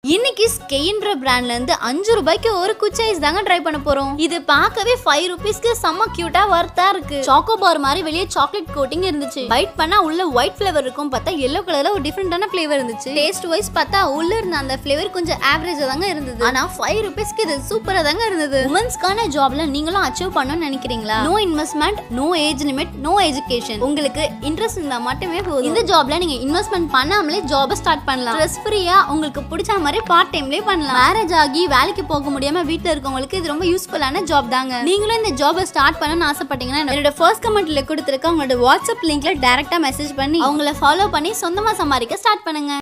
இன்னைக்கு ஸ்கெயின்ற பிராண்ட்ல இருந்து அஞ்சு ரூபாய்க்கு ஒரு குச்சி ஐஸ் தாங்க ட்ரை பண்ண போறோம் இது பார்க்கவே ஃபைவ் ருபீஸ்க்கு செம்ம கியூட்டா வர்த்தா இருக்கு சாக்கோ பார் மாதிரி வெளியே சாக்லேட் கோட்டிங் இருந்துச்சு பைட் பண்ணா உள்ள ஒயிட் ஃபிளவர் இருக்கும் பார்த்தா எல்லோ கலர்ல ஒரு டிஃப்ரெண்டான ஃபிளேவர் இருந்துச்சு டேஸ்ட் வைஸ் பார்த்தா உள்ள இருந்த அந்த ஃபிளேவர் கொஞ்சம் ஆவரேஜா தாங்க இருந்தது ஆனா ஃபைவ் ருபீஸ்க்கு இது சூப்பரா தாங்க இருந்தது உமன்ஸ்க்கான ஜாப்ல நீங்களும் அச்சீவ் பண்ணணும்னு நினைக்கிறீங்களா no investment no age limit no education உங்களுக்கு இன்ட்ரெஸ்ட் இருந்தா மட்டுமே போதும் இந்த ஜாப்ல நீங்க இன்வெஸ்ட்மெண்ட் பண்ணாமலே ஜாபை ஸ்டார்ட் பண்ணலாம் ஸ்ட்ரெஸ் ஃப்ரீயா உங்களுக்கு பிடிச்ச மாதிரி பார்ட் டைம்லயே பண்ணலாம் மேரேஜ் ஆகி வேலைக்கு போக முடியாம வீட்ல இருக்கவங்களுக்கு இது ரொம்ப யூஸ்ஃபுல்லான ஜாப் தாங்க நீங்களும் இந்த ஜாபை ஸ்டார்ட் பண்ணணும்னு ஆசைப்பட்டீங்கன்னா என்னோட ஃபர்ஸ்ட் கமெண்ட்ல கொடுத்துருக்க உங்களோட வாட்ஸ்அப் லிங்க்ல டைரக்டா மெசேஜ் பண்ணி அவங்கள ஃபாலோ பண்ணி சொந்தமா சம்பாதிக்க ஸ்டார்ட் பண்ணுங்க